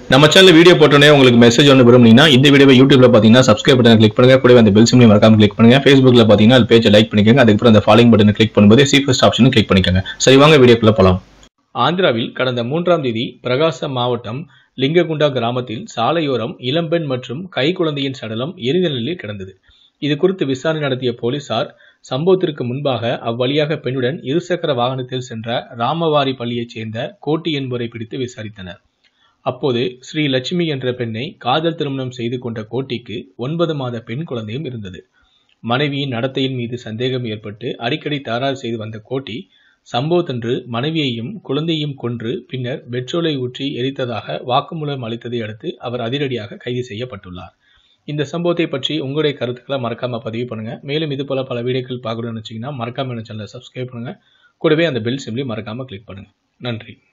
நம்ம channel video போட்டோன்னே உங்களுக்கு மெசேஜ் ஒன்று விரும்புனீங்கன்னா இந்த வீடியோவை யூடியூப்ல பார்த்தீங்கன்னா சப்ஸ்கிரைப் பட்டன் கிளிக் பண்ணுங்க கூடவே அந்த பெல் சிம்லையும் மறக்காம கிளிக் பண்ணுங்க ஃபேஸ்புக்ல பார்த்தீங்கன்னா அது பேஜை லைக் பண்ணிக்கோங்க அதுக்கப்புறம் அந்த ஃபாலோயிங் பட்டனை கிளிக் பண்ணும்போது சி ஃபர்ஸ்ட் ஆப்ஷனும் கிளிக் பண்ணிக்கோங்க சரி வாங்க வீடியோக்குள்ள போலாம் ஆந்திராவில் கடந்த மூன்றாம் தேதி பிரகாசம் மாவட்டம் லிங்ககுண்டா கிராமத்தில் சாலையோரம் இளம்பெண் மற்றும் கைக்குழந்தையின் சடலம் எரிந்த நிலையில் கிடந்தது இது குறித்து விசாரணை நடத்திய போலீசார் சம்பவத்திற்கு முன்பாக அவ்வழியாக பெண்ணுடன் இருசக்கர வாகனத்தில் சென்ற ராமவாரி பள்ளியைச் சேர்ந்த கோட்டி என்பவரை பிடித்து விசாரித்தனர் அப்போது ஸ்ரீ லட்சுமி என்ற பெண்ணை காதல் திருமணம் செய்து கொண்ட கோட்டிக்கு ஒன்பது மாத பெண் குழந்தையும் இருந்தது மனைவியின் நடத்தையின் மீது சந்தேகம் ஏற்பட்டு அடிக்கடி தகராறு செய்து வந்த கோட்டி சம்பவத்தன்று மனைவியையும் குழந்தையையும் கொன்று பின்னர் பெட்ரோலை ஊற்றி எரித்ததாக வாக்குமூலம் அளித்ததை அடுத்து அவர் அதிரடியாக கைது செய்யப்பட்டுள்ளார் இந்த சம்பவத்தை பற்றி உங்களுடைய கருத்துக்களை மறக்காம பதிவு பண்ணுங்க மேலும் இது போல பல வீடியோக்கள் பார்க்கணும்னு நினைச்சீங்கன்னா மறக்காம என்ன சேனலை சப்ஸ்கிரைப் பண்ணுங்க கூடவே அந்த பெல் சிம்லி மறக்காம கிளிக் பண்ணுங்க நன்றி